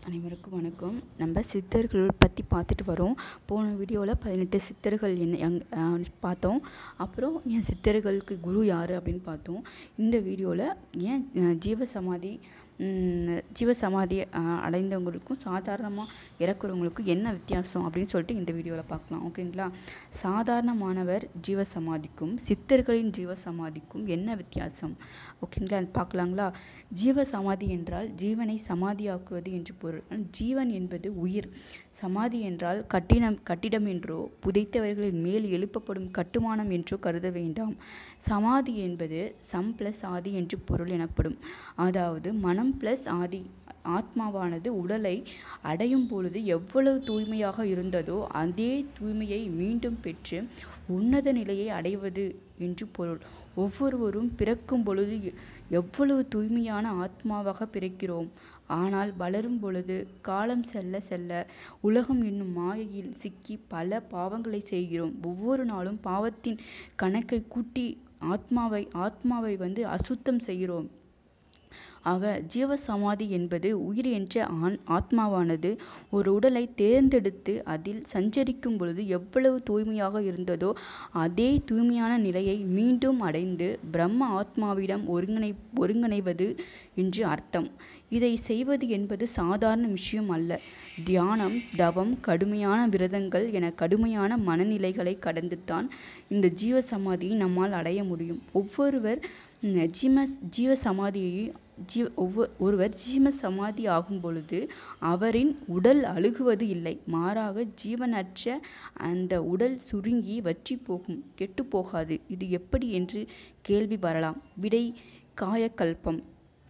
அனைவருக்கும் வணக்கம் நம்ம சித்தர்கள் பற்றி பார்த்துட்டு வரோம் போன வீடியோவில் பதினெட்டு சித்தர்கள் என்ன எங் அஹ் பார்த்தோம் அப்புறம் என் சித்தர்களுக்கு குரு யார் அப்படின்னு பார்த்தோம் இந்த வீடியோவில் ஏன் அஹ் ஜீவசமாதி ம், ஜீவசமாதி அஹ், அடைந்தவங்களுக்கும் சாதாரணமாக இறக்குறவங்களுக்கும் என்ன வித்தியாசம் அப்படின்னு சொல்லிட்டு இந்த வீடியோவில் பார்க்கலாம் ஓகேங்களா சாதாரணமானவர் ஜீவசமாதிக்கும் சித்தர்களின் ஜீவசமாதிக்கும் என்ன வித்தியாசம் ஓகேங்களா அது பார்க்கலாங்களா ஜீவசமாதி என்றால் ஜீவனை சமாதியாக்குவது என்று பொருள் ஆனால் ஜீவன் என்பது உயிர் சமாதி என்றால் கட்டிடம் கட்டிடம் என்றோ புதைத்தவர்களின் மேல் எழுப்பப்படும் கட்டுமானம் என்றோ கருத வேண்டாம் சமாதி என்பது சம் பிளஸ் ஆதி என்று பொருள் எனப்படும் அதாவது மனம் பிளஸ் ஆதி ஆத்மாவானது உடலை அடையும் பொழுது எவ்வளவு தூய்மையாக இருந்ததோ அதே தூய்மையை மீண்டும் பெற்று உன்னத நிலையை அடைவது என்று பொருள் ஒவ்வொருவரும் பிறக்கும் பொழுது எ- எவ்வளவு தூய்மையான ஆத்மாவாக பிறக்கிறோம் ஆனால் வளரும் பொழுது காலம் செல்ல செல்ல உலகம் என்னும் மாயையில் சிக்கி பல பாவங்களை செய்கிறோம் ஒவ்வொரு நாளும் பாவத்தின் கணக்கை கூட்டி ஆத்மாவை ஆத்மாவை வந்து அசுத்தம் செய்கிறோம் ஆக ஜீவசமாதி என்பது உயிர் என்ற ஆண் ஆத்மாவானது ஒரு உடலை தேர்ந்தெடுத்து அதில் சஞ்சரிக்கும் பொழுது எவ்வளவு தூய்மையாக இருந்ததோ அதே தூய்மையான நிலையை மீண்டும் அடைந்து பிரம்ம ஆத்மாவிடம் ஒருங்கிணை ஒருங்கிணைவது என்று அர்த்தம் இதை செய்வது என்பது சாதாரண விஷயம் அல்ல தியானம் தவம் கடுமையான விரதங்கள் என கடுமையான மனநிலைகளை கடந்துத்தான் இந்த ஜீவசமாதியை நம்மால் அடைய முடியும் ஒவ்வொருவர் ம், ஜீம ஜீவ சமாதியை ஜீவ ஒவ்வொரு ஒருவர் ஜீவ சமாதி ஆகும் பொழுது அவரின் உடல் அழுகுவது இல்லை மாறாக ஜீவனற்ற அந்த உடல் சுருங்கி வற்றி போகும் கெட்டு போகாது இது எப்படி என்று கேள்வி வரலாம் விடை காயக்கல்பம்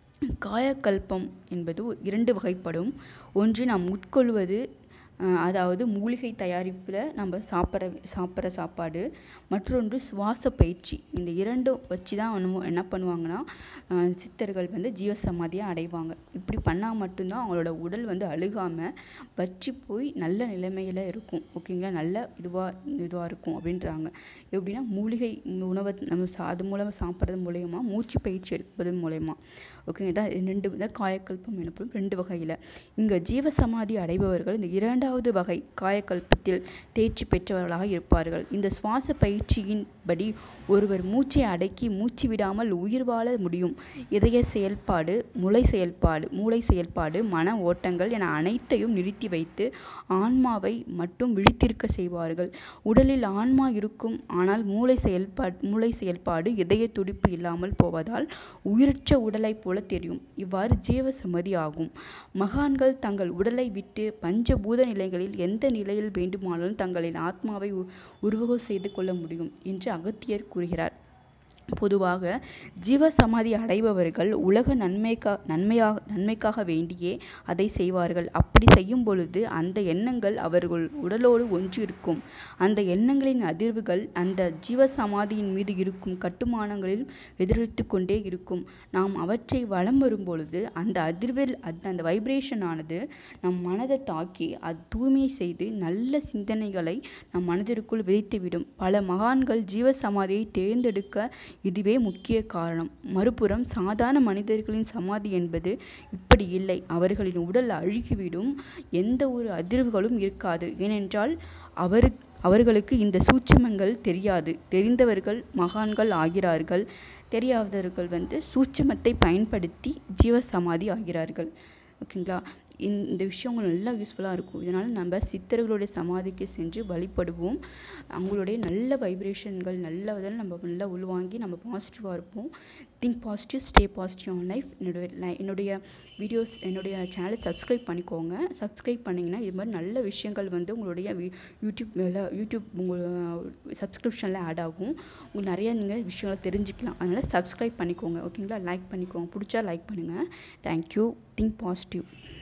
காயக்கல்பம் என்பது ஒரு- இரண்டு வகைப்படும் ஒன்று நாம் உட்கொள்வது அஹ், அதாவது மூலிகை தயாரிப்பில் நம்ம சாப்பிட்ற சாப்பிட்ற சாப்பாடு மற்றொன்று சுவாச பயிற்சி இந்த இரண்டும் வச்சு தான் வந்து என்ன பண்ணுவாங்கன்னா அஹ், சித்தர்கள் வந்து ஜீவசமாதியை அடைவாங்க இப்படி பண்ணால் மட்டும்தான் அவங்களோட உடல் வந்து அழுகாமல் வற்றி போய் நல்ல நிலைமையில் இருக்கும் ஓகேங்களா நல்ல இதுவாக இதுவாக இருக்கும் அப்படின்றாங்க எப்படின்னா மூலிகை உணவை நம்ம சா- அது மூலமாக சாப்பிட்றது மூலயமா மூச்சு பயிற்சி எடுப்பது மூலயமா ஓகேங்க இதான் ரெண்டு இதான் காயக்கல்பம் எனப்படும் ரெண்டு வகையில் இங்கே ஜீவசமாதி அடைபவர்கள் இந்த இரண்டாவது வகை காயக்கல்பத்தில் தேர்ச்சி பெற்றவர்களாக இருப்பார்கள் இந்த சுவாச பயிற்சியின்படி ஒருவர் மூச்சை அடக்கி மூச்சு விடாமல் உயிர் வாழ முடியும் இதய செயல்பாடு மூளை செயல்பாடு மூளை செயல்பாடு மன ஓட்டங்கள் என அனைத்தையும் நிறுத்தி வைத்து ஆன்மாவை மட்டும் விழித்திருக்க செய்வார்கள் உடலில் ஆன்மா இருக்கும் ஆனால் மூளை செயல்பாடு மூளை செயல்பாடு இதய துடிப்பு இல்லாமல் போவதால் உயிரற்ற உடலைப் போல தெரியும் இவ்வாறு ஜீவசமதி ஆகும் மகான்கள் தங்கள் உடலை விட்டு பஞ்சபூத நிலைகளில் எந்த நிலையில் வேண்டுமானாலும் தங்களின் ஆத்மாவை உ- உருவகம் செய்து கொள்ள முடியும் என்று அகத்தியர் கூறுகிறார் பொதுவாக ஜீவசமாதி அடைபவர்கள் உலக நன்மைக்கா நன்மையாக நன்மைக்காக வேண்டியே அதை செய்வார்கள் அப்படி செய்யும் பொழுது அந்த எண்ணங்கள் அவர்கள் உடலோடு ஒன்று இருக்கும் அந்த எண்ணங்களின் அதிர்வுகள் அந்த ஜீவசமாதியின் மீது இருக்கும் கட்டுமானங்களில் எதிரொலித்து கொண்டே இருக்கும் நாம் அவற்றை வலம் வரும் பொழுது அந்த அதிர்வில் அந்த அந்த வைப்ரேஷன் ஆனது நம் மனதை தாக்கி அது தூய்மை செய்து நல்ல சிந்தனைகளை நம் மனதிற்குள் விதைத்துவிடும் பல மகான்கள் ஜீவசமாதியை தேர்ந்தெடுக்க இதுவே முக்கிய காரணம் மறுபுறம் சாதாரண மனிதர்களின் சமாதி என்பது இப்படி இல்லை அவர்களின் உடல் அழுகிவிடும் எந்த ஒரு அதிர்வுகளும் இருக்காது ஏனென்றால் அவரு அவர்களுக்கு இந்த சூட்சுமங்கள் தெரியாது தெரிந்தவர்கள் மகான்கள் ஆகிறார்கள் தெரியாதவர்கள் வந்து சூட்சுமத்தை பயன்படுத்தி ஜீவசமாதி ஆகிறார்கள் ஓகேங்களா இந்த இந்த விஷயம் உங்களுக்கு நல்லா யூஸ்ஃபுல்லாக இருக்கும் இதனால் நம்ம சித்தர்களுடைய சமாதிக்கு சென்று வழிபடுவோம் அவங்களுடைய நல்ல வைப்ரேஷன்கள் நல்ல இதில் நம்ம நல்லா உள்வாங்கி நம்ம பாசிட்டிவாக இருப்போம் think positive stay positive on life என்னுடைய li- என்னுடைய வீடியோஸ் என்னுடைய சேனலை சப்ஸ்கிரைப் பண்ணிக்கோங்க சப்ஸ்கிரைப் பண்ணிங்கன்னா இது மாதிரி நல்ல விஷயங்கள் வந்து உங்களுடைய வி- யூடியூப் மேலே யூடியூப் உங்கள் சப்ஸ்கிரிப்ஷனில் ஆட் ஆகும் உங்களுக்கு நிறைய நீங்கள் விஷயங்களை தெரிஞ்சுக்கலாம் அதனால் சப்ஸ்கிரைப் பண்ணிக்கோங்க ஓகேங்களா லைக் பண்ணிக்கோங்க பிடிச்சா லைக் பண்ணுங்கள் தேங்க்யூ திங்க் பாசிட்டிவ்